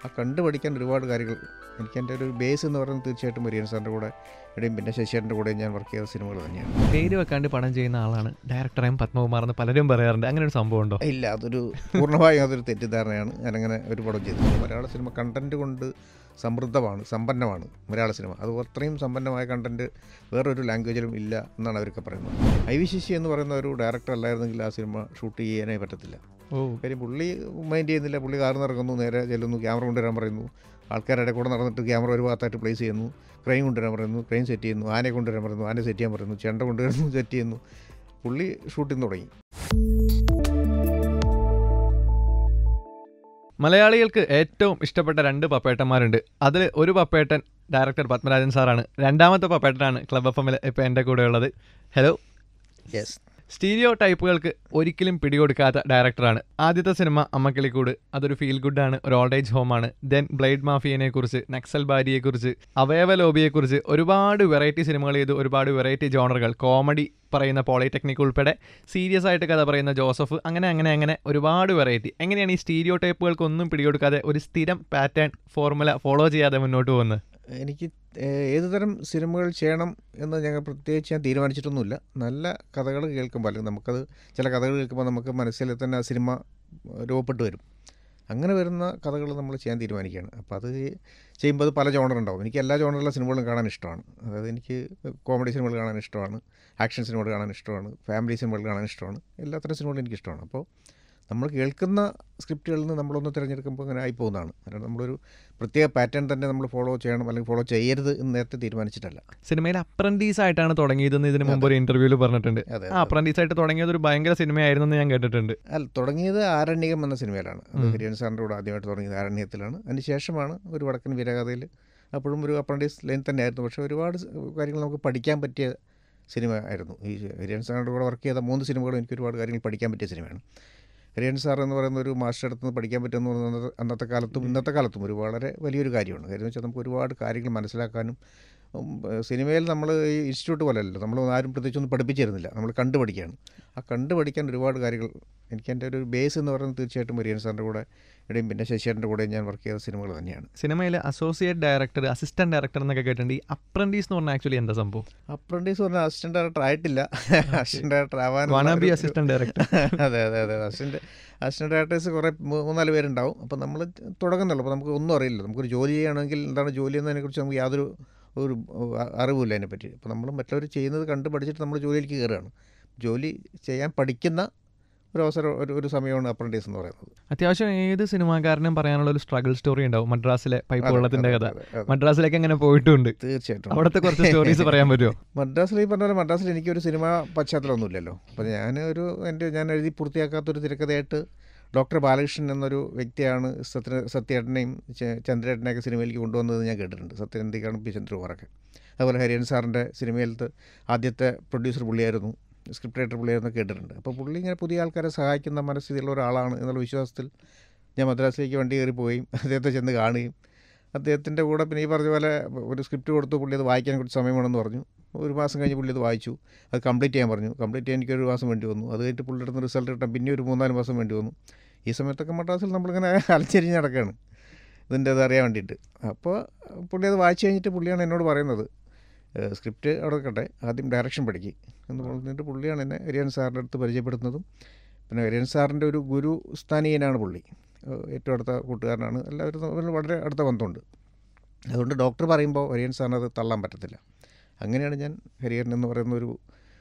ആ കണ്ടു പഠിക്കാൻ ഒരുപാട് കാര്യങ്ങൾ എനിക്ക് എൻ്റെ ഒരു ബേസ് എന്ന് പറയുന്നത് തീർച്ചയായിട്ടും മുരിയൻ സാറിൻ്റെ കൂടെ ഇവിടെയും പിന്നെ ശശിയേട്ടൻ്റെ കൂടെയും ഞാൻ വർക്ക് ചെയ്ത സിനിമകൾ തന്നെയാണ് പേര് വെക്കാണ്ട് പടം ചെയ്യുന്ന ആളാണ് ഡയറക്ടറായും പത്മകുമാർ എന്ന് പലരും പറയാറുണ്ട് അങ്ങനെ ഒരു സംഭവം ഉണ്ടോ ഇല്ല അതൊരു പൂർണ്ണമായും അതൊരു തെറ്റിദ്ധാരണയാണ് ഞാനങ്ങനെ ഒരു പടം ചെയ്തത് മലയാള സിനിമ കണ്ടന്റ് കൊണ്ട് സമൃദ്ധമാണ് സമ്പന്നമാണ് മലയാള സിനിമ അത് അത്രയും സമ്പന്നമായ കണ്ടന്റ് വേറൊരു ലാംഗ്വേജിലും ഇല്ല എന്നാണ് അവരൊക്കെ പറയുന്നത് ഐ വി ശശി എന്ന് പറയുന്ന ഒരു ഡയറക്ടർ അല്ലായിരുന്നെങ്കിൽ ആ സിനിമ ഷൂട്ട് ചെയ്യാനേ പറ്റത്തില്ല ഓ കാര്യം പുള്ളി മൈൻഡ് ചെയ്യുന്നില്ല പുള്ളി കാറിൽ ഇറങ്ങുന്നു നേരെ ചെല്ലുന്നു ക്യാമറ കൊണ്ടുവരാൻ പറയുന്നു ആൾക്കാരുടെ കൂടെ നടന്നിട്ട് ക്യാമറ ഒരു ഭാഗത്തായിട്ട് പ്ലേസ് ചെയ്യുന്നു ക്രെയിൻ കൊണ്ടുവരാൻ പറയുന്നു ക്രെയിൻ സെറ്റ് ചെയ്യുന്നു ആനയെ കൊണ്ടുവരാൻ പറയുന്നു ആനയെ സെറ്റ് ചെയ്യാൻ പറയുന്നു ചെണ്ട കൊണ്ടുവരുന്നു സെറ്റ് ചെയ്യുന്നു പുള്ളി ഷൂട്ടിങ് തുടങ്ങി മലയാളികൾക്ക് ഏറ്റവും ഇഷ്ടപ്പെട്ട രണ്ട് പപ്പേട്ടന്മാരുണ്ട് അതിൽ ഒരു പപ്പേട്ടൻ ഡയറക്ടർ പത്മരാജൻ സാറാണ് രണ്ടാമത്തെ പപ്പേട്ടനാണ് ക്ലബ് എഫ് എമ്മിൽ ഇപ്പോൾ എൻ്റെ കൂടെ ഉള്ളത് ഹലോ യെസ് സ്റ്റീരിയോ ടൈപ്പുകൾക്ക് ഒരിക്കലും പിടികൊടുക്കാത്ത ഡയറക്ടറാണ് ആദ്യത്തെ സിനിമ അമ്മക്കിളിക്കൂട് അതൊരു ഫീൽ ഗുഡാണ് ഒരു ഓൾഡ് ഏജ് ഹോമാണ് ദെൻ ബ്ലേഡ് മാഫിയനെ കുറിച്ച് നക്സൽ ബാരിയെക്കുറിച്ച് അവയവ ലോബിയെക്കുറിച്ച് ഒരുപാട് വെറൈറ്റി സിനിമകൾ ചെയ്ത് ഒരുപാട് വെറൈറ്റി ജോണറുകൾ കോമഡി പറയുന്ന പോളിടെക്നിക് ഉൾപ്പെടെ സീരിയസ് ആയിട്ട് കഥ പറയുന്ന ജോസഫ് അങ്ങനെ അങ്ങനെ അങ്ങനെ ഒരുപാട് വെറൈറ്റി എങ്ങനെയാണ് ഈ സ്റ്റീരിയോ ടൈപ്പുകൾക്കൊന്നും പിടികൊടുക്കാതെ ഒരു സ്ഥിരം പാറ്റേൺ ഫോർമുല ഫോളോ ചെയ്യാതെ മുന്നോട്ട് പോകുന്നത് എനിക്ക് ഏഹ്, ഏത് തരം സിനിമകൾ ചെയ്യണം എന്ന് ഞങ്ങൾ പ്രത്യേകിച്ച് ഞാൻ തീരുമാനിച്ചിട്ടൊന്നുമില്ല നല്ല കഥകൾ കേൾക്കുമ്പോൾ അല്ലെങ്കിൽ നമുക്കത് ചില കഥകൾ കേൾക്കുമ്പോൾ നമുക്ക് മനസ്സിൽ തന്നെ ആ സിനിമ രൂപപ്പെട്ട് വരും അങ്ങനെ വരുന്ന കഥകൾ നമ്മൾ ചെയ്യാൻ തീരുമാനിക്കുകയാണ് അപ്പോൾ അത് ചെയ്യുമ്പോൾ അത് പല ജോണർ ഉണ്ടാവും എനിക്ക് എല്ലാ ജോണറിലുള്ള സിനിമകളും കാണാൻ ഇഷ്ടമാണ് അതായത് എനിക്ക് കോമഡി സിനിമകൾ കാണാൻ ഇഷ്ടമാണ് ആക്ഷൻ സിനിമകൾ കാണാൻ ഇഷ്ടമാണ് ഫാമിലി സിനിമകൾ കാണാൻ ഇഷ്ടമാണ് എല്ലാത്തരം സിനിമകളും എനിക്ക് ഇഷ്ടമാണ് അപ്പോൾ നമ്മൾ കേൾക്കുന്ന സ്ക്രിപ്റ്റുകളിൽ നിന്ന് നമ്മളൊന്ന് തിരഞ്ഞെടുക്കുമ്പോൾ അങ്ങനെ ആയി പോകുന്നതാണ് കാരണം നമ്മളൊരു പ്രത്യേക പാറ്റേൺ തന്നെ നമ്മൾ ഫോളോ ചെയ്യണം അല്ലെങ്കിൽ ഫോളോ ചെയ്യരുത് എന്ന് നേരത്തെ തീരുമാനിച്ചിട്ടല്ല സിനിമയിൽ അപ്രന്റീസ് ആയിട്ടാണ് തുടങ്ങിയതെന്ന് ഇതിന് മുമ്പ് ഒരു ഇന്റർവ്യൂവിൽ പറഞ്ഞിട്ടുണ്ട് അതെ ആ അപ്രന്റീസ് ആയിട്ട് തുടങ്ങിയത് ഒരു ഭയങ്കര സിനിമയായിരുന്നു എന്ന് ഞാൻ കേട്ടിട്ടുണ്ട് അല്ല തുടങ്ങിയത് ആരണ്യകം എന്ന സിനിമയിലാണ് അത് ഉം. ഹരിയൻ സാറിൻ്റെ കൂടെ ആദ്യമായിട്ട് തുടങ്ങിയത് ആരണ്യത്തിലാണ് അതിന് ശേഷമാണ് ഒരു വടക്കൻ വീരകഥയിൽ അപ്പോഴും ഒരു അപ്രൻറ്റീസ് ലൈൻ തന്നെയായിരുന്നു പക്ഷേ ഒരുപാട് സ് കാര്യങ്ങൾ നമുക്ക് പഠിക്കാൻ പറ്റിയ സിനിമ ആയിരുന്നു ഈ ഹരിയൻ സാറിൻ്റെ കൂടെ വർക്ക് ചെയ്ത മൂന്ന് സിനിമകളും എനിക്ക് ഒരുപാട് കാര്യങ്ങൾ പഠിക്കാൻ പറ്റിയ സിനിമയാണ് ഹരിയൻ സാർ എന്ന് പറയുന്ന ഒരു മാസ്റ്റർ അടുത്ത് നിന്ന് പഠിക്കാൻ പറ്റുമെന്ന് പറയുന്നത് അന്നത്തെ കാലത്തും ഇന്നത്തെ കാലത്തും ഒരു വളരെ വലിയൊരു കാര്യമാണ് കാര്യം എന്ന് വെച്ചാൽ നമുക്ക് ഒരുപാട് കാര്യങ്ങൾ മനസ്സിലാക്കാനും ഉം, സിനിമയിൽ നമ്മൾ ഈ ഇൻസ്റ്റിറ്റ്യൂട്ട് പോലെയല്ല നമ്മൾ ആരും പ്രത്യേകിച്ചൊന്നും പഠിപ്പിച്ചിരുന്നില്ല നമ്മൾ കണ്ടു പഠിക്കുകയാണ് ആ കണ്ടു പഠിക്കാൻ ഒരുപാട് കാര്യങ്ങൾ എനിക്ക് എൻ്റെ ഒരു ബേസ് എന്ന് പറയുന്നത് തീർച്ചയായിട്ടും മുരിയൻ സാറിൻ്റെ കൂടെ ഇവിടെയും പിന്നെ ശശിയേട്ടൻ്റെ കൂടെയും ഞാൻ വർക്ക് ചെയ്ത സിനിമകൾ തന്നെയാണ് സിനിമയിൽ അസോസിയേറ്റ് ഡയറക്ടർ അസിസ്റ്റന്റ് ഡയറക്ടർ എന്നൊക്കെ കേട്ടിട്ടുണ്ട് ഈ അപ്രന്റീസ് എന്ന് പറഞ്ഞാൽ ആക്ച്വലി എന്താ സംഭവം അപ്രൻറ്റീസ് പറഞ്ഞാൽ അസിസ്റ്റൻ്റ് ഡയറക്ടർ ആയിട്ടില്ല അസിസ്റ്റൻ്റ് ഡയറക്ടർ ആവാൻ വണബി അസിസ്റ്റന്റ് ഡയറക്ടർ അതെ അതെ അതെ അസിസ്റ്റൻ്റ് അസിസ്റ്റൻ്റ് ഡയറക്ടേഴ്സ് കുറേ മൂ- മൂന്നാല് പേരുണ്ടാവും അപ്പോൾ നമ്മൾ തുടങ്ങുന്നുള്ളൂ അപ്പോൾ നമുക്ക് ഒന്നും അറിയില്ല നമുക്കൊരു ജോലി ചെയ്യണമെങ്കിൽ എന്താണ് ജോലി എന്നതിനെക്കുറിച്ച് നമുക്ക് യാതൊരു ഒരു അ- അറിവില്ല അതിനെപ്പറ്റി അപ്പോൾ നമ്മൾ മറ്റവർ ചെയ്യുന്നത് കണ്ട് പഠിച്ചിട്ട് നമ്മൾ ജോലിയിലേക്ക് കയറുകയാണ് ജോലി ചെയ്യാൻ പഠിക്കുന്ന ഒരു അവസരം ഒരു ഒരു സമയമാണ് അപ്രൻറ്റീസ് എന്ന് പറയുന്നത് അത്യാവശ്യം ഏത് സിനിമാക്കാരനും പറയാനുള്ള ഒരു സ്ട്രഗിൾ സ്റ്റോറി ഉണ്ടാവും മദ്രാസിലെ പൈപ്പ് അതെ, വെള്ളത്തിന്റെ അതെ, കഥ അതെ, അതെ. മദ്രാസിലേക്ക് അങ്ങനെ പോയിട്ടുണ്ട് തീർച്ചയായിട്ടും അവിടുത്തെ കുറച്ച് സ്റ്റോറീസ് പറയാൻ പറ്റുമോ മദ്രാസിൽ ഈ പറഞ്ഞ പോലെ മദ്രാസിൽ എനിക്കൊരു സിനിമ പശ്ചാത്തലമൊന്നുമില്ലല്ലോ അപ്പോൾ ഞാൻ ഒരു എൻ്റെ ഞാൻ എഴുതി പൂർത്തിയാക്കാത്തൊരു തിരക്കഥയായിട്ട് ഡോക്ടർ ബാലകൃഷ്ണൻ എന്നൊരു വ്യക്തിയാണ് സത്യ സത്യേട്ടനെയും ച- ചന്ദ്രേട്ടനെയൊക്കെ സിനിമയിലേക്ക് കൊണ്ടുവന്നത് ഞാൻ കേട്ടിട്ടുണ്ട് സത്യനന്ദിക്കാണ് പി ചന്ദ്രകുമാറൊക്കെ അതുപോലെ ഹരിയൻ സാറിൻ്റെ സിനിമയിലത്തെ ആദ്യത്തെ പ്രൊഡ്യൂസർ പുള്ളിയായിരുന്നു സ്ക്രിപ്റ്റ് റൈറ്റർ പുള്ളിയായിരുന്നു കേട്ടിട്ടുണ്ട് അപ്പോൾ പുള്ളി ഇങ്ങനെ പുതിയ ആൾക്കാരെ സഹായിക്കുന്ന മനസ്ഥിതിയുള്ള ഒരാളാണ് എന്നുള്ള വിശ്വാസത്തിൽ ഞാൻ മദ്രാസിലേക്ക് വണ്ടി കയറി പോവുകയും അദ്ദേഹത്തെ ചെന്ന് കാണുകയും അദ്ദേഹത്തിൻ്റെ കൂടെ പിന്നെ ഈ പറഞ്ഞ പോലെ ഒരു സ്ക്രിപ്റ്റ് കൊടുത്തു പുള്ളി അത് വായിക്കാൻ കുറച്ച് സമയം വേണമെന്ന് പറഞ്ഞു ഒരു മാസം കഴിഞ്ഞ് പുള്ളി അത് വായിച്ചു അത് കംപ്ലീറ്റ് ചെയ്യാൻ പറഞ്ഞു കംപ്ലീറ്റ് ചെയ്യാൻ എനിക്കൊരു മാസം വേണ്ടി വന്നു അത് കഴിഞ്ഞിട്ട് പുള്ളിയുടെ അടുത്ത് റിസൾട്ട് കിട്ടാൻ പിന്നെ ഒരു മൂന്നാല് മാസം വേണ്ടി വന്നു ഈ സമയത്തൊക്കെ മദ്രാസിൽ നമ്മളിങ്ങനെ അലച്ചരിഞ്ഞ് നടക്കുകയാണ് ഇതിൻ്റെ അത് അറിയാൻ വേണ്ടിയിട്ട് അപ്പോൾ പുള്ളി അത് വായിച്ചു കഴിഞ്ഞിട്ട് പുള്ളിയാണ് എന്നോട് പറയുന്നത് സ്ക്രിപ്റ്റ് അവിടെ വെക്കട്ടെ ആദ്യം ഡയറക്ഷൻ പഠിക്കുക എന്ന് പറഞ്ഞിട്ട് പുള്ളിയാണ് എന്നെ ഹരിയൻ സാറിൻ്റെ അടുത്ത് പരിചയപ്പെടുത്തുന്നതും പിന്നെ ഹരിയൻ സാറിൻ്റെ ഒരു ഗുരു സ്ഥാനീയനാണ് പുള്ളി ഏഹ് ഏറ്റവും അടുത്ത കൂട്ടുകാരനാണ് എല്ലാവരും തമ്മിൽ വളരെ അടുത്ത ബന്ധമുണ്ട് അതുകൊണ്ട് ഡോക്ടർ പറയുമ്പോൾ ഹരിയൻ സാറിന് അത് തള്ളാൻ പറ്റത്തില്ല അങ്ങനെയാണ് ഞാൻ ഹരിഹരൻ എന്ന് പറയുന്ന ഒരു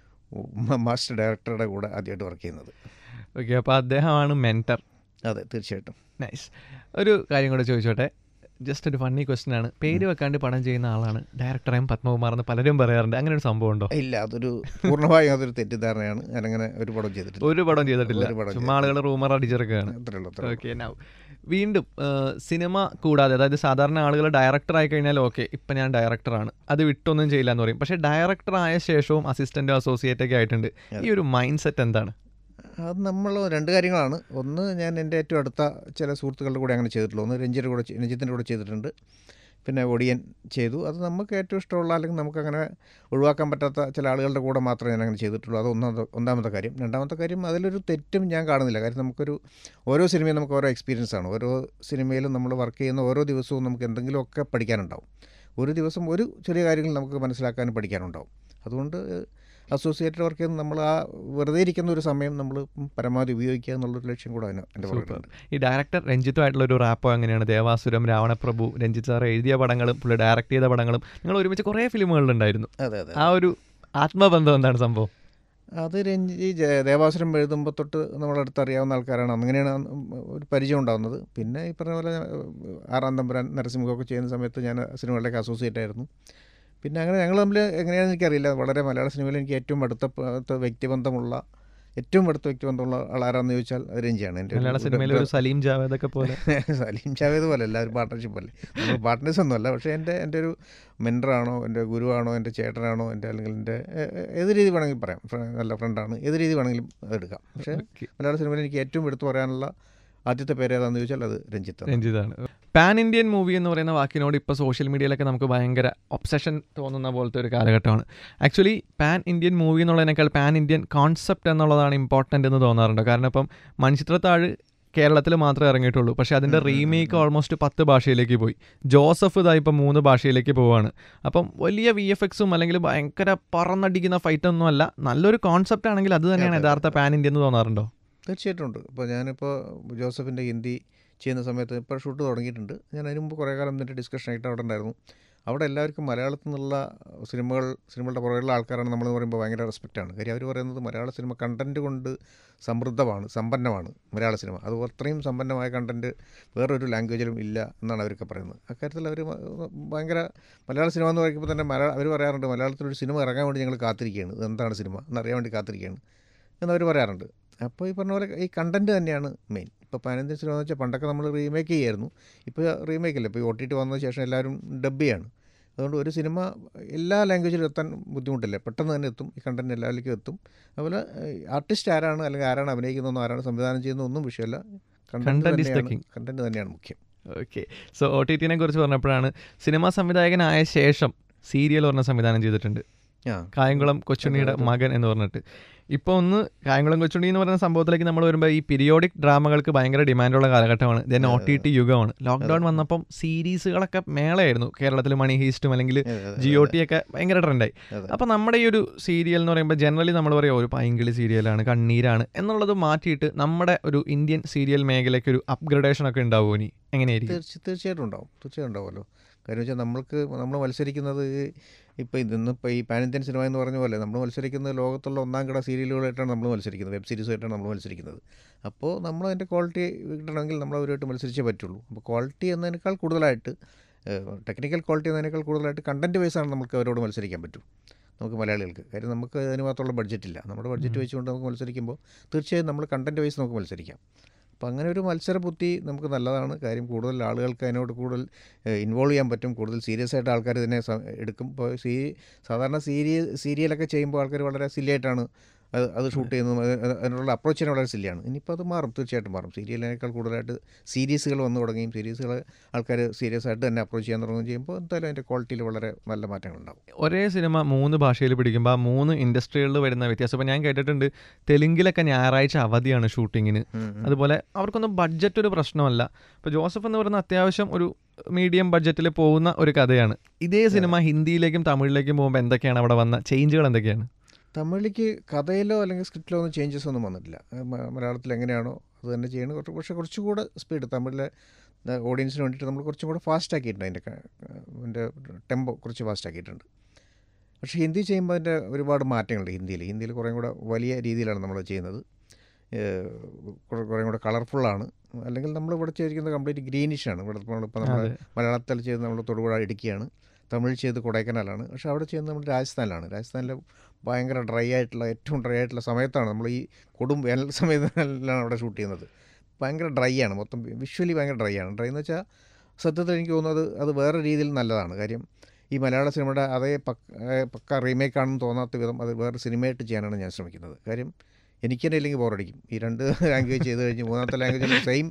മ- മാസ്റ്റർ ഡയറക്ടറുടെ കൂടെ ആദ്യമായിട്ട് വർക്ക് ചെയ്യുന്നത് ഓക്കെ അപ്പോൾ അദ്ദേഹമാണ് മെൻറ്റർ അതെ തീർച്ചയായിട്ടും നൈസ് ഒരു കാര്യം കൂടെ ചോദിച്ചോട്ടെ ജസ്റ്റ് ഒരു ഫണ്ണി ക്വസ്റ്റ്യൻ ആണ് പേര് വെക്കാണ്ട് പടം ചെയ്യുന്ന ആളാണ് ഡയറക്ടറായും പത്മകുമാർ എന്ന് പലരും പറയാറുണ്ട് അങ്ങനെ ഒരു സംഭവം ഉണ്ടോ ഇല്ല അതൊരു പൂർണ്ണമായും അതൊരു തെറ്റിദ്ധാരണയാണ് ഞാനങ്ങനെ ഒരു പടം ചെയ്തിട്ടില്ല ഒരു പടം ചെയ്തിട്ടില്ല ഒരു പടം ചുമ്മാ ആളുകൾ റൂമർ അടിച്ചിറക്കുകയാണ് അത്രേ ഉള്ളൂ അത്രേ ഉള്ളൂ. ഓക്കെ നൗ വീണ്ടും ആ, സിനിമ കൂടാതെ അതായത് സാധാരണ ആളുകൾ ഡയറക്ടർ ആയി കഴിഞ്ഞാൽ ഓക്കെ ഇപ്പം ഞാൻ ഡയറക്ടറാണ് അത് വിട്ടൊന്നും ചെയ്യില്ല എന്ന് പറയും പക്ഷേ ഡയറക്ടർ ആയ ശേഷവും അസിസ്റ്റൻ്റ് അസോസിയേറ്റ് ഒക്കെ ആയിട്ടുണ്ട് ഈ ഒരു മൈൻഡ് സെറ്റ് എന്താണ് അത് നമ്മൾ രണ്ട് കാര്യങ്ങളാണ് ഒന്ന് ഞാൻ എൻ്റെ ഏറ്റവും അടുത്ത ചില സുഹൃത്തുക്കളുടെ കൂടെ അങ്ങനെ ചെയ്തിട്ടുള്ളൂ ഒന്ന് രഞ്ജിയുടെ കൂടെ ചെ- രഞ്ജിത്തിൻ്റെ കൂടെ ചെയ്തിട്ടുണ്ട് പിന്നെ ഒടിയൻ ചെയ്തു അത് നമുക്ക് ഏറ്റവും ഇഷ്ടമുള്ള അല്ലെങ്കിൽ നമുക്കങ്ങനെ ഒഴിവാക്കാൻ പറ്റാത്ത ചില ആളുകളുടെ കൂടെ മാത്രമേ ഞാൻ അങ്ങനെ ചെയ്തിട്ടുള്ളൂ അത് ഒന്നാമത്തെ ഒന്നാമത്തെ കാര്യം രണ്ടാമത്തെ കാര്യം അതിലൊരു തെറ്റും ഞാൻ കാണുന്നില്ല കാര്യം നമുക്കൊരു ഓരോ സിനിമയും നമുക്ക് ഓരോ എക്സ്പീരിയൻസ് ആണ് ഓരോ സിനിമയിലും നമ്മൾ വർക്ക് ചെയ്യുന്ന ഓരോ ദിവസവും നമുക്ക് എന്തെങ്കിലുമൊക്കെ പഠിക്കാനുണ്ടാവും ഒരു ദിവസം ഒരു ചെറിയ കാര്യങ്ങൾ നമുക്ക് മനസ്സിലാക്കാനും പഠിക്കാനുണ്ടാവും അതുകൊണ്ട് അസോസിയേറ്റഡ് വർക്ക് ചെയ്യുന്ന നമ്മൾ ആ വെറുതെ ഇരിക്കുന്ന ഒരു സമയം നമ്മൾ പരമാവധി ഉപയോഗിക്കുക എന്നുള്ളൊരു ലക്ഷ്യം കൂടെ അതിന് എൻ്റെ പുറകിലുണ്ട് ഈ ഡയറക്ടർ രഞ്ജിത്തുമായിട്ടുള്ള ഒരു റാപ്പോ എങ്ങനെയാണ് ദേവാസുരം രാവണപ്രഭു രഞ്ജിത്ത് സാർ എഴുതിയ പടങ്ങളും പുള്ളി ഡയറക്റ്റ് ചെയ്ത പടങ്ങളും നിങ്ങൾ ഒരുമിച്ച് കുറേ ഫിലിമുകളിലുണ്ടായിരുന്നു അതെ അതെ ആ ഒരു ആത്മബന്ധം എന്താണ് സംഭവം അത് രഞ്ജി ജ- ദേവാസുരം എഴുതുമ്പോൾ തൊട്ട് നമ്മളടുത്ത് അറിയാവുന്ന ആൾക്കാരാണ് അങ്ങനെയാണ് ഒരു പരിചയം ഉണ്ടാകുന്നത് പിന്നെ ഈ പറഞ്ഞ പോലെ ആറാം തമ്പുരാൻ നരസിംഹമൊക്കെ ചെയ്യുന്ന സമയത്ത് ഞാൻ സിനിമകളിലേക്ക് അസോസിയേറ്റ് ആയിരുന്നു പിന്നെ അങ്ങനെ ഞങ്ങൾ തമ്മിൽ എങ്ങനെയാണെന്ന് എനിക്കറിയില്ല വളരെ മലയാള സിനിമയിൽ എനിക്ക് ഏറ്റവും അടുത്ത പ- അടുത്ത വ്യക്തിബന്ധമുള്ള ഏറ്റവും അടുത്ത വ്യക്തിബന്ധമുള്ള ആളാരാന്ന് ചോദിച്ചാൽ അത് രഞ്ജിയാണ് എൻ്റെ ഒരു മലയാള സിനിമയിലെ ഒരു സലീം ജാവേദ് ഒക്കെ പോലെ സലീം ചാവേദ് പോലെ അല്ല ഒരു പാർട്ട്ണർഷിപ്പ് അല്ലേ നമ്മൾ പാർട്ട്നേഴ്സ് ഒന്നുമല്ല പക്ഷേ എൻ്റെ എൻ്റെ ഒരു മെൻറ്ററാണോ എൻ്റെ ഗുരുവാണോ എൻ്റെ ചേട്ടനാണോ എൻ്റെ അല്ലെങ്കിൽ എൻ്റെ ഏ- ഏ- ഏത് രീതി വേണമെങ്കിലും പറയാം ഫ്ര- നല്ല ഫ്രണ്ടാണ് ഏത് രീതി വേണമെങ്കിലും അതെടുക്കാം പക്ഷേ Okay. മലയാള സിനിമയിൽ എനിക്ക് ഏറ്റവും എടുത്തു പറയാനുള്ള ആദ്യത്തെ പേര് ഏതാണെന്ന് ചോദിച്ചാൽ അത് രഞ്ജിത്ത് രഞ്ജിതാണ് പാൻ ഇന്ത്യൻ മൂവി എന്ന് പറയുന്ന വാക്കിനോട് ഇപ്പോൾ സോഷ്യൽ മീഡിയയിലൊക്കെ നമുക്ക് ഭയങ്കര ഒബ്സഷൻ തോന്നുന്ന പോലത്തെ ഒരു കാലഘട്ടമാണ് ആക്ച്വലി പാൻ ഇന്ത്യൻ മൂവി എന്നുള്ളതിനേക്കാൾ പാൻ ഇന്ത്യൻ കോൺസെപ്റ്റ് എന്നുള്ളതാണ് ഇമ്പോർട്ടൻ്റ് എന്ന് തോന്നാറുണ്ട് കാരണം ഇപ്പം മൺചിത്രത്താഴ് കേരളത്തിൽ മാത്രമേ ഇറങ്ങിയിട്ടുള്ളൂ പക്ഷേ അതിൻ്റെ ഉം, ഉം, ഉം, റീമേക്ക് ഓൾമോസ്റ്റ് പത്ത് ഭാഷയിലേക്ക് പോയി ജോസഫ് ഇതാ ഇപ്പം മൂന്ന് ഭാഷയിലേക്ക് പോവാണ് അപ്പം വലിയ വി എഫ് എക്സും അല്ലെങ്കിൽ ഭയങ്കര പറന്നടിക്കുന്ന ഫൈറ്റ് ഒന്നും അല്ല നല്ലൊരു കോൺസെപ്റ്റ് ആണെങ്കിൽ അത് തന്നെയാണ് അതെ, അതെ, യഥാർത്ഥ പാൻ ഇന്ത്യ എന്ന് തോന്നാറുണ്ടോ തീർച്ചയായിട്ടും ഉണ്ട് ഇപ്പോൾ ഞാനിപ്പോൾ ജോസഫിൻ്റെ ഹിന്ദി ചെയ്യുന്ന സമയത്ത് ഇപ്പോൾ ഷൂട്ട് തുടങ്ങിയിട്ടുണ്ട് ഞാൻ അതിന് മുമ്പ് കുറേ കാലം ഇതിൻ്റെ ഡിസ്കഷൻ ആയിട്ട് അവിടെ ഉണ്ടായിരുന്നു അവിടെ എല്ലാവർക്കും മലയാളത്തിൽ നിന്നുള്ള സിനിമകൾ സിനിമകളുടെ പുറകിലുള്ള ആൾക്കാരാണ് നമ്മളെന്ന് പറയുമ്പോൾ ഭയങ്കര റെസ്പെക്റ്റാണ് കാര്യം അവർ പറയുന്നത് മലയാള സിനിമ കണ്ടൻറ്റ് കൊണ്ട് സമൃദ്ധമാണ് സമ്പന്നമാണ് മലയാള സിനിമ അത് അത്രയും സമ്പന്നമായ കണ്ടൻറ്റ് വേറൊരു ലാംഗ്വേജിലും ഇല്ല എന്നാണ് അവരൊക്കെ പറയുന്നത് അക്കാര്യത്തിൽ അവർ ഭയങ്കര മലയാള സിനിമ എന്ന് പറയുമ്പോൾ തന്നെ മലയാള അവർ പറയാറുണ്ട് മലയാളത്തിലൊരു സിനിമ ഇറങ്ങാൻ വേണ്ടി ഞങ്ങൾ കാത്തിരിക്കുകയാണ് ഇത് എന്താണ് സിനിമ എന്നറിയാൻ വേണ്ടി കാത്തിരിക്കുകയാണ് എന്നവർ പറയാറുണ്ട് അപ്പോൾ ഈ പറഞ്ഞ പോലെ ഈ കണ്ടൻറ്റ് തന്നെയാണ് മെയിൻ ഇപ്പോൾ പതിനഞ്ച് സിനിമ എന്ന് വെച്ചാൽ പണ്ടൊക്കെ നമ്മൾ റീമേക്ക് ചെയ്യായിരുന്നു ഇപ്പോൾ റീമേക്ക് അല്ല ഇപ്പോൾ ഈ ഒ ടി ടി വന്നതിന് ശേഷം എല്ലാവരും ഡബ് ചെയ്യാണ് അതുകൊണ്ട് ഒരു സിനിമ എല്ലാ ലാംഗ്വേജിലും എത്താൻ ബുദ്ധിമുട്ടില്ല പെട്ടെന്ന് തന്നെ എത്തും ഈ കണ്ടൻറ്റ് എല്ലാവരിലേക്കും എത്തും അതുപോലെ ആർട്ടിസ്റ്റ് ആരാണ് അല്ലെങ്കിൽ ആരാണ് അഭിനയിക്കുന്നതെന്നോ ആരാണ് സംവിധാനം ചെയ്യുന്നതെന്നോ ഒന്നും വിഷയമല്ല Content is the തന്നെയാണ് king. കണ്ടൻറ്റ് തന്നെയാണ് മുഖ്യം ഓക്കെ സോ ഒ ടി ടിനെ കുറിച്ച് പറഞ്ഞപ്പോഴാണ് സിനിമാ സംവിധായകനായ ശേഷം സീരിയൽ പറഞ്ഞ സംവിധാനം ചെയ്തിട്ടുണ്ട് ആ കായംകുളം കൊച്ചുണ്ണിയുടെ അതെ, അതെ. മകൻ എന്ന് പറഞ്ഞിട്ട് ഇപ്പോൾ ഒന്ന് കായംകുളം കൊച്ചുണ്ണി എന്ന് പറയുന്ന സംഭവത്തിലേക്ക് നമ്മൾ വരുമ്പോൾ ഈ പീരിയോഡിക് ഡ്രാമകൾക്ക് ഭയങ്കര ഡിമാൻഡുള്ള കാലഘട്ടമാണ് ദെൻ ഒ ടി ടി യുഗമാണ് ലോക്ക്ഡൗൺ അതെ. വന്നപ്പം സീരീസുകളൊക്കെ മേളയായിരുന്നു കേരളത്തിൽ മണി ഹീസ്റ്റും അല്ലെങ്കിൽ അതെ, അതെ, ജിയോ ടി ഒക്കെ ഭയങ്കര ട്രെൻഡായി അതെ. അപ്പോൾ നമ്മുടെ ഈ ഒരു സീരിയൽ എന്ന് പറയുമ്പോൾ ജനറലി നമ്മൾ പറയാം ഒരു പൈങ്കിളി സീരിയലാണ് കണ്ണീരാണ് എന്നുള്ളത് മാറ്റിയിട്ട് നമ്മുടെ ഒരു ഇന്ത്യൻ സീരിയൽ മേഖലയ്ക്ക് ഒരു അപ്ഗ്രഡേഷൻ ഒക്കെ ഉണ്ടാവുമോ ഇനി എങ്ങനെയായിരിക്കും തീർച്ച തീർച്ചയായിട്ടും ഉണ്ടാവും തീർച്ചയായിട്ടും ഉണ്ടാവുമല്ലോ കാര്യം വെച്ചാൽ നമ്മൾക്ക് നമ്മൾ മത്സരിക്കുന്നത് ഇപ്പോൾ ഇതിന്നിപ്പോൾ ഈ പാൻ ഇന്ത്യൻ സിനിമ എന്ന് പറഞ്ഞ പോലെ നമ്മൾ മത്സരിക്കുന്നത് ലോകത്തുള്ള ഒന്നാം കിട സീരിയലുകളായിട്ടാണ് നമ്മൾ മത്സരിക്കുന്നത് വെബ് സീരീസുമായിട്ടാണ് നമ്മൾ മത്സരിക്കുന്നത് അപ്പോൾ നമ്മൾ അതിൻ്റെ ക്വാളിറ്റി കിട്ടണമെങ്കിൽ നമ്മൾ അവരുമായിട്ട് മത്സരിച്ചേ പറ്റുള്ളൂ അപ്പോൾ ക്വാളിറ്റി എന്നതിനേക്കാൾ കൂടുതലായിട്ട് ടെക്നിക്കൽ ക്വാളിറ്റി എന്നതിനേക്കാൾ കൂടുതലായിട്ട് കണ്ടൻറ്റ് വൈസാണ് നമുക്ക് അവരോട് മത്സരിക്കാൻ പറ്റും നമുക്ക് മലയാളികൾക്ക് കാര്യം നമുക്ക് അതിന് മാത്രമുള്ള ബഡ്ജറ്റ് ഇല്ല നമ്മുടെ ബഡ്ജറ്റ് ഉം. വെച്ചുകൊണ്ട് നമുക്ക് മത്സരിക്കുമ്പോൾ തീർച്ചയായും നമ്മൾ കണ്ടൻറ്റ് വൈസ് നമുക്ക് മത്സരിക്കാം അപ്പോൾ അങ്ങനെ ഒരു മത്സര ബുദ്ധി നമുക്ക് നല്ലതാണ് കാര്യം കൂടുതൽ ആളുകൾക്ക് അതിനോട് കൂടുതൽ ഇൻവോൾവ് ചെയ്യാൻ പറ്റും കൂടുതൽ സീരിയസ് ആയിട്ട് ആൾക്കാർ ഇതിനെ സ- എടുക്കും ഇപ്പോൾ സീ സാധാരണ സീരിയൽ സീരിയലൊക്കെ ചെയ്യുമ്പോൾ ആൾക്കാർ വളരെ സില്ലിയായിട്ടാണ് അത് അത് ഷൂട്ട് ചെയ്യുന്നതും അത് അത് അതിനുള്ള അപ്രോച്ച് തന്നെ വളരെ സില്ലിയാണ് ഇനിയിപ്പോൾ അത് മാറും തീർച്ചയായിട്ടും മാറും സീരിയലിനേക്കാൾ കൂടുതലായിട്ട് സീരീസുകൾ വന്നു തുടങ്ങിയും സീരീസുകൾ ആൾക്കാർ സീരിയസ് ആയിട്ട് തന്നെ അപ്രോച്ച് ചെയ്യാൻ തുടങ്ങുകയും ചെയ്യുമ്പോൾ എന്തായാലും അതിൻ്റെ ക്വാളിറ്റിയിൽ വളരെ നല്ല മാറ്റങ്ങളുണ്ടാവും ഒരേ സിനിമ മൂന്ന് ഭാഷയിൽ പിടിക്കുമ്പോൾ ആ മൂന്ന് ഇൻഡസ്ട്രികളിൽ വരുന്ന വ്യത്യാസം ഇപ്പോൾ ഞാൻ കേട്ടിട്ടുണ്ട് തെലുങ്കിലൊക്കെ ഞായറാഴ്ച അവധിയാണ് ഷൂട്ടിങ്ങിന് അതുപോലെ അവർക്കൊന്നും ബഡ്ജറ്റ് ഒരു പ്രശ്നമല്ല ഇപ്പോൾ ജോസഫ് എന്ന് പറയുന്ന അത്യാവശ്യം ഒരു മീഡിയം ബഡ്ജറ്റിൽ പോകുന്ന ഒരു കഥയാണ് ഇതേ സിനിമ ഹിന്ദിയിലേക്കും തമിഴിലേക്കും പോകുമ്പോൾ എന്തൊക്കെയാണ് അവിടെ വന്ന ചേഞ്ചുകൾ എന്തൊക്കെയാണ് തമിഴിലേക്ക് കഥയിലോ അല്ലെങ്കിൽ സ്ക്രിപ്റ്റിലോ ഒന്നും ചേഞ്ചസ് ഒന്നും വന്നിട്ടില്ല അത് മ- മലയാളത്തിൽ എങ്ങനെയാണോ അത് തന്നെ ചെയ്യണം കുറച്ച് പക്ഷേ കുറച്ചുകൂടെ സ്പീഡ് തമിഴിലെ ഓഡിയൻസിന് വേണ്ടിയിട്ട് നമ്മൾ കുറച്ചും കൂടെ ഫാസ്റ്റ് ആക്കിയിട്ടുണ്ട് അതിൻ്റെ ക- അതിൻ്റെ ടെമ്പോ കുറച്ച് ഫാസ്റ്റ് ആക്കിയിട്ടുണ്ട് പക്ഷേ ഹിന്ദി ചെയ്യുമ്പോൾ അതിൻ്റെ ഒരുപാട് മാറ്റങ്ങളുണ്ട് ഹിന്ദിയിൽ ഹിന്ദിയിൽ കുറേ കൂടെ വലിയ രീതിയിലാണ് നമ്മൾ ചെയ്യുന്നത് ഏഹ് കുറെ കുറേ കൂടെ കളർഫുള്ളാണ് അല്ലെങ്കിൽ നമ്മൾ ഇവിടെ ചെയ്തിരിക്കുന്നത് കംപ്ലീറ്റ് ഗ്രീനിഷാണ് ഇവിടെ ഇപ്പോൾ നമ്മൾ അതെ. മലയാളത്തിൽ ചെയ്ത് നമ്മൾ തൊടുപുഴ ഇടുക്കിയാണ് തമിഴ് ചെയ്ത് കൊടൈക്കനാലാണ് പക്ഷേ അവിടെ ചെയ്യുന്നത് നമ്മൾ രാജസ്ഥാനിലാണ് രാജസ്ഥാനിൽ ഭയങ്കര ഡ്രൈ ആയിട്ടുള്ള ഏറ്റവും ഡ്രൈ ആയിട്ടുള്ള സമയത്താണ് നമ്മൾ ഈ കൊടും വേനൽ സമയത്തിലാണ് അവിടെ ഷൂട്ട് ചെയ്യുന്നത് ഭയങ്കര ഡ്രൈ ആണ് മൊത്തം വിഷ്വലി ഭയങ്കര ഡ്രൈ ആണ് ഡ്രൈ എന്ന് വെച്ചാൽ സത്യത്തിൽ എനിക്ക് തോന്നുന്നത് അത് വേറെ രീതിയിൽ നല്ലതാണ് കാര്യം ഈ മലയാള സിനിമയുടെ അതേ പക്ക ഏഹ് പക്ക റീമേക്ക് ആണെന്ന് തോന്നാത്ത വിധം അത് വേറെ സിനിമയായിട്ട് ചെയ്യാനാണ് ഞാൻ ശ്രമിക്കുന്നത് കാര്യം എനിക്ക് തന്നെ ഇല്ലെങ്കിൽ ബോറടിക്കും ഈ രണ്ട് ലാംഗ്വേജ് ചെയ്ത് കഴിഞ്ഞ് മൂന്നാമത്തെ ലാംഗ്വേജിൽ സെയിം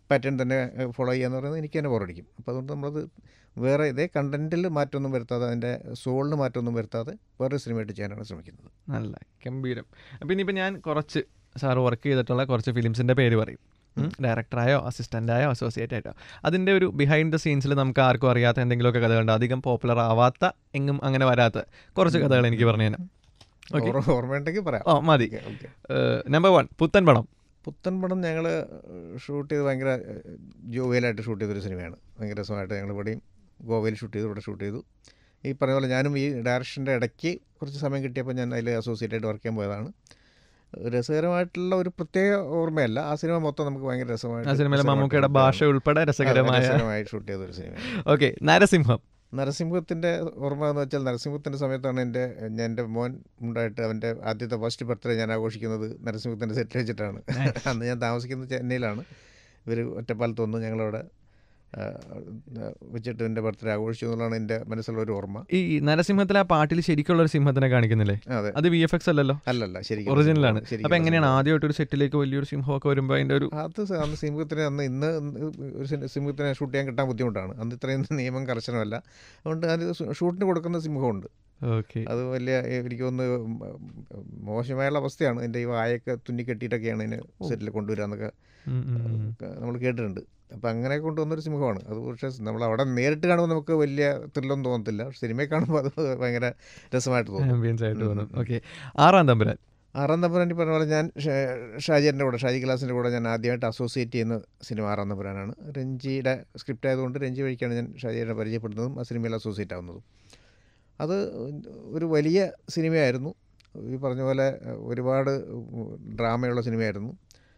പാറ്റേൺ തന്നെ ഫോളോ ചെയ്യാന്ന് പറയുന്നത് എനിക്ക് തന്നെ ബോറടിക്കും അപ്പോൾ അതുകൊണ്ട് നമ്മളത് വേറെ ഇതേ കണ്ടൻറ്റിൽ മാറ്റമൊന്നും വരുത്താതെ അതിൻ്റെ സോളിന് മാറ്റമൊന്നും വരുത്താതെ വേറൊരു സിനിമയായിട്ട് ചെയ്യാനാണ് ശ്രമിക്കുന്നത് നല്ല ഗംഭീരം അപ്പം ഇനിയിപ്പോൾ ഞാൻ കുറച്ച് സാർ വർക്ക് ചെയ്തിട്ടുള്ള കുറച്ച് ഫിലിംസിൻ്റെ പേര് പറയും ഡയറക്ടറായോ അസിസ്റ്റൻ്റായോ അസോസിയേറ്റ് ആയിട്ടോ അതിൻ്റെ ഒരു ബിഹൈൻഡ് ദ സീൻസിൽ നമുക്ക് ആർക്കും അറിയാത്ത എന്തെങ്കിലുമൊക്കെ കഥകളുണ്ട് അധികം പോപ്പുലർ ആവാത്ത എങ്ങും അങ്ങനെ വരാത്ത കുറച്ച് കഥകൾ എനിക്ക് പറഞ്ഞു തരാം ഓക്കെ ഓർമ്മ ഓർമ്മയുണ്ടെങ്കിൽ പറയാം ഓ മതി ഓക്കെ ഓക്കെ നമ്പർ വൺ പുത്തൻ പടം പുത്തൻ പടം ഞങ്ങൾ ഷൂട്ട് ചെയ്ത് ഭയങ്കര ജോവിയലായിട്ട് ഷൂട്ട് ചെയ്തൊരു സിനിമയാണ് ഭയങ്കര രസമായിട്ട് ഞങ്ങൾ ഇവിടെയും ഗോവയിൽ ഷൂട്ട് ചെയ്തു ഇവിടെ ഷൂട്ട് ചെയ്തു ഈ പറഞ്ഞ പോലെ ഞാനും ഈ ഡയറക്ഷൻ്റെ ഇടയ്ക്ക് കുറച്ച് സമയം കിട്ടിയപ്പോൾ ഞാൻ അതിൽ അസോസിയേറ്റ് ആയിട്ട് വർക്ക് ചെയ്യാൻ പോയതാണ് രസകരമായിട്ടുള്ള ഒരു പ്രത്യേക ഓർമ്മയല്ല ആ സിനിമ മൊത്തം നമുക്ക് ഭയങ്കര രസമായിട്ട് ആ സിനിമയിലെ രസമായിട്ട് മമ്മൂക്കയുടെ shoot ഭാഷ ചെയ്തതാണ്. ഉൾപ്പെടെ അതെ, രസകരമായ രസകരമായി ഷൂട്ട് ചെയ്തൊരു സിനിമയാണ് ഓക്കെ നരസിംഹം നരസിംഹത്തിൻ്റെ ഓർമ്മ എന്ന് വെച്ചാൽ നരസിംഹത്തിൻ്റെ സമയത്താണ് എൻ്റെ ഞാൻ എൻ്റെ മോൻ ഉണ്ടായിട്ട് അവൻ്റെ ആദ്യത്തെ ഫസ്റ്റ് ബർത്ത്ഡേ ഞാൻ ആഘോഷിക്കുന്നത് നരസിംഹത്തിൻ്റെ സെറ്റിൽ വെച്ചിട്ടാണ് അന്ന് ഞാൻ താമസിക്കുന്നത് ചെന്നൈയിലാണ് ഇവർ ഒറ്റപ്പാലത്ത് വന്നു ഞങ്ങളവിടെ ആ, വെച്ചിട്ട് എൻ്റെ ബർത്ത്ഡേ ആഘോഷിച്ചു എന്നുള്ളതാണ് എൻ്റെ മനസ്സിലുള്ള ഒരു ഓർമ്മ ഈ നരസിംഹത്തിലെ ആ പാട്ടിൽ ശരിക്കുള്ള ഒരു സിംഹത്തിനെ കാണിക്കുന്നില്ലേ അതെ അത് വി എഫ് എക്സ് അല്ലല്ലോ അല്ലല്ല ശരിക്കും ഒറിജിനലാണ് ശരിക്കും അപ്പൊ എങ്ങനെയാണ് ആദ്യമായിട്ട് ഒരു സെറ്റിലേക്ക് വലിയൊരു സിംഹമൊക്കെ വരുമ്പോൾ അതിന്റെ ഒരു അത് സ- അന്ന് സിംഹത്തിന് അന്ന് ഇന്ന് ഒരു സിനി- സിംഹത്തിനെ ഷൂട്ട് ചെയ്യാൻ കിട്ടാൻ ബുദ്ധിമുട്ടാണ് അന്ന് ഇത്രയും നിയമം കർശനമല്ല അതുകൊണ്ട് അത് ഷൂട്ടിന് കൊടുക്കുന്ന സിംഹമുണ്ട് ഓക്കെ അത് വലിയ എനിക്ക് തോന്നുന്നു മോശമായുള്ള അവസ്ഥയാണ് എൻ്റെ ഈ വായൊക്കെ തുന്നിക്കെട്ടിയിട്ടൊക്കെയാണ് ഇതിന് സെറ്റിൽ കൊണ്ടുവരാന്നൊക്കെ നമ്മൾ കേട്ടിട്ടുണ്ട് അപ്പം അങ്ങനെ കൊണ്ടുവന്നൊരു സിംഹമാണ് അത് പക്ഷേ നമ്മൾ അവിടെ നേരിട്ട് കാണുമ്പോൾ നമുക്ക് വലിയ ത്രില്ലൊന്നും തോന്നത്തില്ല പക്ഷെ സിനിമയിൽ കാണുമ്പോൾ അത് ഭയങ്കര രസമായിട്ട് തോന്നും ആംബിയൻസ് ആയിട്ട് ഉം, തോന്നും ഉം. ഓക്കെ ആറാം തമ്പുരാൻ ആറാം തമ്പുരാൻ ഈ പറഞ്ഞ പോലെ ഞാൻ ഷ- ഷാജിയുടെ കൂടെ ഷാജി ക്ലാസിൻ്റെ കൂടെ ഞാൻ ആദ്യമായിട്ട് അസോസിയേറ്റ് ചെയ്യുന്ന സിനിമ ആറാം തമ്പുരാനാണ് രഞ്ജിയുടെ സ്ക്രിപ്റ്റ് ആയതുകൊണ്ട് രഞ്ജി വഴിക്കാണ് ഞാൻ ഷാജിയെ പരിചയപ്പെടുന്നതും ആ സിനിമയിൽ അസോസിയേറ്റ് ആവുന്നതും അത് ഒരു വലിയ സിനിമയായിരുന്നു ഈ പറഞ്ഞ പോലെ ഒരുപാട് ഡ്രാമയുള്ള സിനിമയായിരുന്നു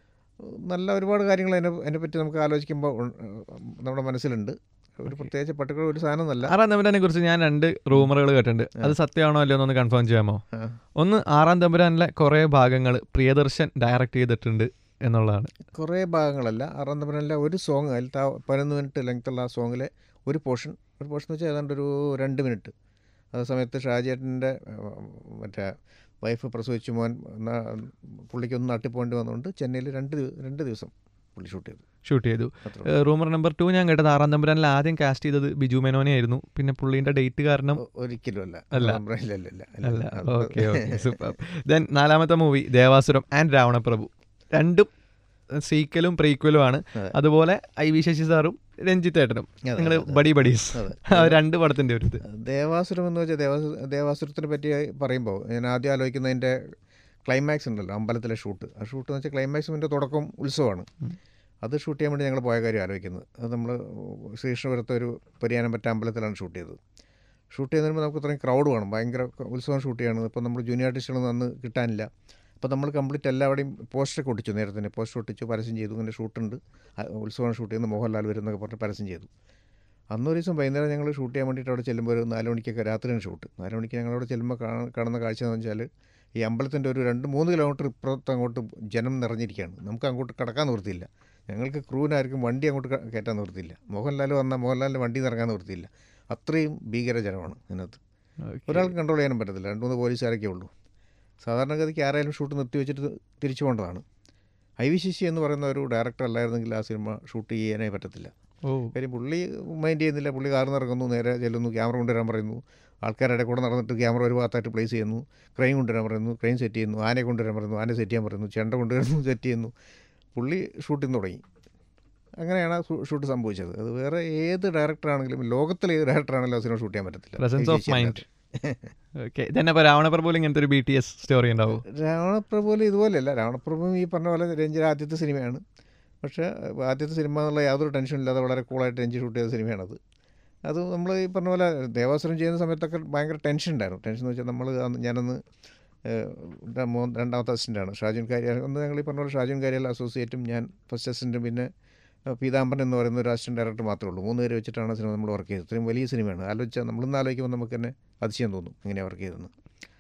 നല്ല ഒരുപാട് കാര്യങ്ങൾ അതിനെ അതിനെപ്പറ്റി നമുക്ക് ആലോചിക്കുമ്പോൾ ഉൺ- നമ്മുടെ മനസ്സിലുണ്ട് ഒരു പ്രത്യേകിച്ച് പർട്ടിക്കുലർ ഒരു സാധനം എന്നല്ല ആറാം തമ്പുരാനെ കുറിച്ച് ഞാൻ രണ്ട് റൂമറുകൾ കേട്ടിട്ടുണ്ട് അത് സത്യമാണോ അല്ലയോ എന്നൊന്ന് കൺഫേം ചെയ്യാമോ ആ. ഒന്ന് ആറാം തമ്പുരാനിലെ കുറേ ഭാഗങ്ങൾ പ്രിയദർശൻ ഡയറക്റ്റ് ചെയ്തിട്ടുണ്ട് എന്നുള്ളതാണ് കുറേ ഭാഗങ്ങളല്ല ആറാം തമ്പുരാനിലെ ഒരു സോങ് അതിലത്തെ ആ പതിനൊന്ന് മിനിറ്റ് ലെങ്ത്തുള്ള ആ സോങ്ങിലെ ഒരു പോർഷൻ ഒരു പോർഷൻ എന്ന് വെച്ചാൽ ഏതാണ്ട് ഒരു രണ്ട് മിനിറ്റ് ആ സമയത്ത് ഷാജേട്ടൻ്റെ മറ്റേ വൈഫ് പ്രസവിച്ചു മോൻ ന- പുള്ളിക്കൊന്ന് നാട്ടിൽ പോകേണ്ടി വന്നുകൊണ്ട് ചെന്നൈയിൽ രണ്ട് ദിവ- രണ്ട് ദിവസം പുള്ളി ഷൂട്ട് ചെയ്തു ഷൂട്ട് ചെയ്തു അത്ര റൂമർ നമ്പർ ടു ഞാൻ കേട്ടത് ആറാം തമ്പുരാനിൽ ആദ്യം കാസ്റ്റ് ചെയ്തത് ബിജു മേനോനെ ആയിരുന്നു പിന്നെ പുള്ളീന്റെ ഡേറ്റ് കാരണം ഒരിക്കലും അല്ല അല്ല. ആറാം തമ്പുരാനിൽ അല്ല, അല്ല, അല്ല. അല്ല അത് ഓക്കെ ഓക്കെ സൂപ്പർ ദെൻ നാലാമത്തെ മൂവി ദേവാസുരം ആൻഡ് രാവണപ്രഭു രണ്ടും സീക്വലും പ്രീക്വലും ആണ് അതെ. അതുപോലെ ഐ വി ശശി സാറും രഞ്ജിത്ത് ഏട്ടനും അതെ, നിങ്ങൾ അതെ. ബഡി ബഡീസ് അതെ. ആ രണ്ട് പടത്തിന്റെ ഒരു ഇത് ദേവാസുരം എന്ന് വെച്ചാൽ ദേവാസു ദേവാസുരത്തിനെ പറ്റി പറയുമ്പോൾ ഞാൻ ആദ്യം ആലോചിക്കുന്നതിൻ്റെ ക്ലൈമാക്സ് ഉണ്ടല്ലോ അമ്പലത്തിലെ ഷൂട്ട് ആ ഷൂട്ട് എന്ന് വെച്ചാൽ ക്ലൈമാക്സിൻ്റെ തുടക്കം ഉത്സവമാണ് അത് ഷൂട്ട് ചെയ്യാൻ വേണ്ടി ഞങ്ങൾ പോയ കാര്യം ആലോചിക്കുന്നത് അത് നമ്മൾ ശ്രീകൃഷ്ണപുരത്തെ ഒരു പരിയാനം പറ്റ അമ്പലത്തിലാണ് ഷൂട്ട് ചെയ്തത് ഷൂട്ട് ചെയ്യുന്നതിന് നമുക്ക് ഇത്രയും ക്രൗഡ് വേണം ഭയങ്കര ഉത്സവം ഷൂട്ട് ചെയ്യണം ഇപ്പോൾ നമ്മൾ ജൂനിയർ ആർട്ടിസ്റ്റുകളൊന്നും അന്ന് കിട്ടാനില്ല അപ്പോൾ നമ്മൾ കംപ്ലീറ്റ് എല്ലാവരുടെയും പോസ്റ്ററൊക്കെ ഒട്ടിച്ചു നേരത്തെ തന്നെ പോസ്റ്റർ ഒട്ടിച്ചു പരസ്യം ചെയ്തു ഇങ്ങനെ ഷൂട്ടുണ്ട് ആ, ഉത്സവം ഷൂട്ട് ചെയ്യുന്ന മോഹൻലാൽ വരുന്നൊക്കെ പറഞ്ഞ് പരസ്യം ചെയ്തു അന്നൊരു ദിവസം വൈകുന്നേരം ഞങ്ങൾ ഷൂട്ട് ചെയ്യാൻ വേണ്ടിയിട്ട് അവിടെ ചെല്ലുമ്പോൾ ഒരു നാല് മണിക്കൊക്കെ രാത്രിയാണ് ഷൂട്ട് നാല് മണിക്ക് ഞങ്ങളവിടെ ചെല്ലുമ്പോൾ കാണ- കാണുന്ന കാഴ്ച എന്ന് വെച്ചാൽ ഈ അമ്പലത്തിൻ്റെ ഒരു രണ്ട് മൂന്ന് കിലോമീറ്റർ ഇപ്പുറത്ത് അങ്ങോട്ട് ജനം നിറഞ്ഞിരിക്കുകയാണ് നമുക്ക് അങ്ങോട്ട് കടക്കാൻ നിവൃത്തിയില്ല ഞങ്ങൾക്ക് ക്രൂവിനാർക്കും വണ്ടി അങ്ങോട്ട് ക- കയറ്റാൻ നിവൃത്തിയില്ല മോഹൻലാൽ വന്നാൽ മോഹൻലാലിൻ്റെ വണ്ടി നിറങ്ങാൻ നിവൃത്തിയില്ല അത്രയും ഭീകര ജനമാണ് അതിനകത്ത് ഒരാൾക്ക് കൺട്രോൾ ചെയ്യാനും പറ്റത്തില്ല രണ്ട് മൂന്ന് പോലീസുകാരൊക്കെ ഉള്ളൂ സാധാരണഗതിക്ക് ആരായാലും ഷൂട്ട് നിർത്തി വെച്ചിട്ട് തിരിച്ചു പോകേണ്ടതാണ് ഐ വി ശശി എന്ന് പറയുന്ന ഒരു ഡയറക്ടർ അല്ലായിരുന്നെങ്കിൽ ആ സിനിമ ഷൂട്ട് ചെയ്യാനേ പറ്റത്തില്ല ഓ കാര്യം പുള്ളി മൈൻഡ് ചെയ്യുന്നില്ല പുള്ളി കാറിൽ ഇറങ്ങുന്നു നേരെ ചെല്ലുന്നു ക്യാമറ കൊണ്ടുവരാൻ പറയുന്നു ആൾക്കാരുടെ കൂടെ നടന്നിട്ട് ക്യാമറ ഒരു ഭാഗത്തായിട്ട് പ്ലേസ് ചെയ്യുന്നു ക്രെയിൻ കൊണ്ടുവരാൻ പറയുന്നു ക്രെയിൻ സെറ്റ് ചെയ്യുന്നു ആനയെ കൊണ്ടുവരാൻ പറയുന്നു ആനയെ സെറ്റ് ചെയ്യാൻ പറയുന്നു ചെണ്ട കൊണ്ടുവരുന്നു സെറ്റ് ചെയ്യുന്നു പുള്ളി ഷൂട്ടിങ് തുടങ്ങി അങ്ങനെയാണ് ആ ഷൂ- ഷൂട്ട് സംഭവിച്ചത് അത് വേറെ ഏത് ഡയറക്ടറാണെങ്കിലും ലോകത്തിലെ ഏത് ഡയറക്ടറാണെങ്കിലും ആ സിനിമ ഷൂട്ട് ചെയ്യാൻ പറ്റത്തില്ല പ്രസൻസ് ഓഫ് വിജയിച്ചാൽ മൈൻഡ് ഓക്കെ തന്നെ അപ്പോൾ രാവണപ്രഭുവിൽ ഇങ്ങനത്തെ ഒരു ബി ടി എസ് സ്റ്റോറി ഉണ്ടാവും രാവണപ്രഭുവിൽ ഇതുപോലെയല്ല രാവണപ്രഭു ഈ പറഞ്ഞ പോലെ രഞ്ജിയുടെ ആദ്യത്തെ സിനിമയാണ് പക്ഷേ ആദ്യത്തെ സിനിമ എന്നുള്ള യാതൊരു ടെൻഷനും ഇല്ലാതെ വളരെ കൂളായിട്ട് രഞ്ജി ഷൂട്ട് ചെയ്ത സിനിമയാണത് അത് നമ്മൾ ഈ പറഞ്ഞ പോലെ ദേവാസുരം ചെയ്യുന്ന സമയത്തൊക്കെ ഭയങ്കര ടെൻഷൻ ഉണ്ടായിരുന്നു ടെൻഷൻ എന്ന് വെച്ചാൽ നമ്മൾ അന്ന് ഞാനന്ന് ഏഹ്, ര- മൂന്ന് രണ്ടാമത്തെ അസിസ്റ്റൻ്റാണ് ഷാജുൻ കാരിയ ഒന്ന് ഞങ്ങൾ ഈ പറഞ്ഞ പോലെ ഷാജുൻ കാരിയൽ അസോസിയേറ്റും ഞാൻ ഫസ്റ്റ് അസിസ്റ്റൻറ്റും പിന്നെ ഏഹ്, പീതാംബരൻ എന്ന് പറയുന്ന ഒരു അസിസ്റ്റൻറ്റ് ഡയറക്ടർ മാത്രമേ ഉള്ളൂ മൂന്ന് പേര് വെച്ചിട്ടാണ് സിനിമ നമ്മൾ വർക്ക് ചെയ്തത് ഇത്രയും വലിയ സിനിമയാണ് ആലോചിച്ചാൽ നമ്മളിന്ന് ആലോചിക്കുമ്പോൾ നമുക്ക് തന്നെ അതിശയം തോന്നും ഇങ്ങനെ വർക്ക് ചെയ്തെന്ന്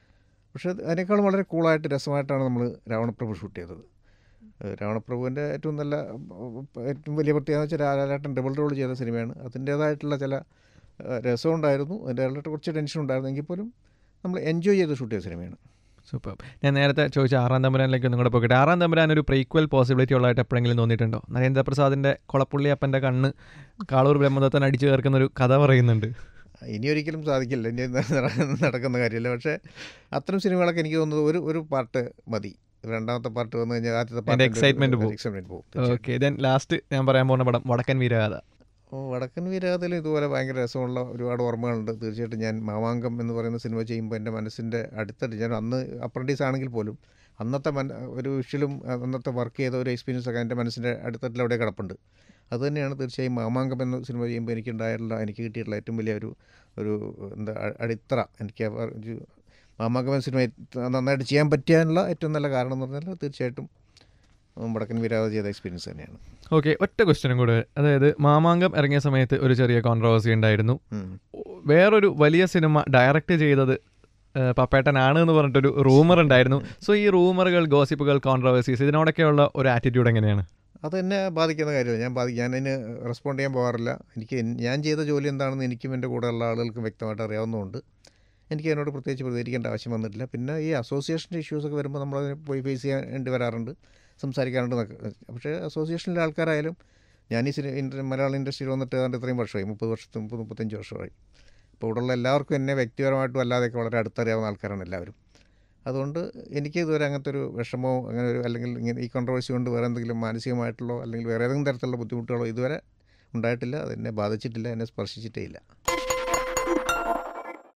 പക്ഷേ അത് അതിനേക്കാളും വളരെ കൂളായിട്ട് രസമായിട്ടാണ് നമ്മൾ രാവണപ്രഭു ഷൂട്ട് ചെയ്തത് ഏഹ് രാവണപ്രഭുവിൻ്റെ ഏറ്റവും നല്ല ഉം, ഏറ്റവും വലിയ പ്രത്യേകത വെച്ചാൽ ലാലേട്ടൻ ഡബിൾ റോൾ ചെയ്ത സിനിമയാണ് അതിൻ്റേതായിട്ടുള്ള ചില ഏഹ്, രസമുണ്ടായിരുന്നു അതിൻ്റേതായിട്ട് കുറച്ച് ടെൻഷൻ ഉണ്ടായിരുന്നു എങ്കിൽ പോലും നമ്മൾ എൻജോയ് ചെയ്ത് ഷൂട്ട് ചെയ്ത സിനിമയാണ് സൂപ്പർ ഞാൻ നേരത്തെ ചോദിച്ച ആറാം തമ്പുരാനിലേക്ക് ഒന്നും കൂടെ പോകട്ടെ ആറാം തമ്പുരാൻ ഒരു പ്രീക്വൽ പോസിബിലിറ്റി ഉള്ളതായിട്ട് എപ്പോഴെങ്കിലും തോന്നിയിട്ടുണ്ടോ നരേന്ദ്രപ്രസാദിന്റെ കൊളപ്പുള്ളി അപ്പന്റെ കണ്ണ് കാളൂർ ബ്രഹ്മദത്തൻ അടിച്ചു ചേർക്കുന്ന ഒരു കഥ പറയുന്നുണ്ട് ഇനി ഒരിക്കലും സാധിക്കില്ല ഇനി നട- നടക്കുന്ന കാര്യമില്ല പക്ഷേ അത്തരം സിനിമകളൊക്കെ എനിക്ക് തോന്നുന്നത് ഒരു ഒരു പാർട്ട് മതി രണ്ടാമത്തെ പാർട്ട് വന്നു കഴിഞ്ഞാൽ ആദ്യത്തെ അതിന്റെ excitement പോകും. എക്സൈറ്റ്മെന്റ് പോകും തീർച്ചയായും. ഓക്കെ ദെൻ ലാസ്റ്റ് ഞാൻ പറയാൻ പോകുന്ന പടം വടക്കൻ വീരഗാഥ ഓ വടക്കൻ വീരാതിലും ഇതുപോലെ ഭയങ്കര രസമുള്ള ഒരുപാട് ഓർമ്മകളുണ്ട് തീർച്ചയായിട്ടും ഞാൻ മാമാങ്കം എന്ന് പറയുന്ന സിനിമ ചെയ്യുമ്പോൾ എൻ്റെ മനസ്സിൻ്റെ അടുത്തിട്ട് ഞാൻ അന്ന് അപ്രൻറ്റീസ് ആണെങ്കിൽ പോലും അന്നത്തെ മൻ ഒരു വിഷ്വലും അന്നത്തെ വർക്ക് ചെയ്ത ഒരു എക്സ്പീരിയൻസ് ഒക്കെ എൻ്റെ മനസ്സിൻ്റെ അടുത്തട്ടിൽ അവിടെ കിടപ്പുണ്ട് അത് തന്നെയാണ് തീർച്ചയായും മാമാങ്കം എന്ന സിനിമ ചെയ്യുമ്പോൾ എനിക്കുണ്ടായിട്ടുള്ള എനിക്ക് കിട്ടിയിട്ടുള്ള ഏറ്റവും വലിയ ഒരു ഒരു എന്താ അ- അടിത്തറ എനിക്ക് ആ ഒരു മാമാങ്കം എന്ന സിനിമ ഏറ്റ- നന്നായിട്ട് ചെയ്യാൻ പറ്റിയാനുള്ള ഏറ്റവും നല്ല കാരണം എന്ന് പറഞ്ഞാൽ തീർച്ചയായിട്ടും ഉം, വടക്കൻ വീരാത ചെയ്ത എക്സ്പീരിയൻസ് തന്നെയാണ് ഓക്കെ ഒറ്റ ക്വസ്റ്റ്യനും കൂടെ അതായത് മാമാങ്കം ഇറങ്ങിയ സമയത്ത് ഒരു ചെറിയ കോൺട്രവേഴ്സി ഉണ്ടായിരുന്നു ഉം. വേറൊരു വലിയ സിനിമ ഡയറക്റ്റ് ചെയ്തത് ആ, പപ്പേട്ടനാണ് എന്ന് പറഞ്ഞിട്ടൊരു റൂമർ ഉണ്ടായിരുന്നു സോ ഈ റൂമറുകൾ ഗോസിപ്പുകൾ കോൺട്രവേഴ്സീസ് ഇതിനോടൊക്കെയുള്ള ഒരു ആറ്റിറ്റ്യൂഡ് എങ്ങനെയാണ് അത് എന്നെ ബാധിക്കുന്ന കാര്യമില്ല ഞാൻ ബാധി ഞാൻ അതിന് റെസ്പോണ്ട് ചെയ്യാൻ പോകാറില്ല എനിക്ക് എൻ- ഞാൻ ചെയ്ത ജോലി എന്താണെന്ന് എനിക്കും എൻ്റെ കൂടെയുള്ള ആളുകൾക്കും വ്യക്തമായിട്ട് അറിയാവുന്നതുകൊണ്ട് എനിക്ക് അതിനോട് പ്രത്യേകിച്ച് പ്രതികരിക്കേണ്ട ആവശ്യം വന്നിട്ടില്ല പിന്നെ ഈ അസോസിയേഷൻ്റെ ഇഷ്യൂസൊക്കെ വരുമ്പോൾ നമ്മൾ അതിനെ പോയി ഫേസ് ചെയ്യേണ്ടി വരാറുണ്ട് സംസാരിക്കാറുണ്ട് എന്നൊക്കെ. പക്ഷേ അസോസിയേഷനിലെ ആൾക്കാരായാലും ഞാൻ ഈ സിനിമ ഇൻഡ- മലയാള ഇൻഡസ്ട്രിയിൽ വന്നിട്ട് ഏതാണ്ട് ഇത്രയും വർഷമായി മുപ്പത് വർഷത്ത് മുപ്പത് മുപ്പത്തഞ്ച് വർഷമായി അപ്പോൾ ഇവിടെയുള്ള എല്ലാവർക്കും എന്നെ വ്യക്തിപരമായിട്ടും അല്ലാതെയൊക്കെ വളരെ അടുത്തറിയാവുന്ന ആൾക്കാരാണ് എല്ലാവരും അതുകൊണ്ട് എനിക്ക് ഇതുവരെ അങ്ങനത്തെ ഒരു വിഷമമോ അങ്ങനെ ഒരു അല്ലെങ്കിൽ ഇങ്ങനെ ഈ കോൺട്രവേഴ്സി കൊണ്ട് വേറെ എന്തെങ്കിലും മാനസികമായിട്ടുള്ളോ അല്ലെങ്കിൽ വേറെ ഏതെങ്കിലും തരത്തിലുള്ള ബുദ്ധിമുട്ടുകളോ ഇതുവരെ ഉണ്ടായിട്ടില്ല അതെന്നെ ബാധിച്ചിട്ടില്ല എന്നെ സ്പർശിച്ചിട്ടേ ഇല്ല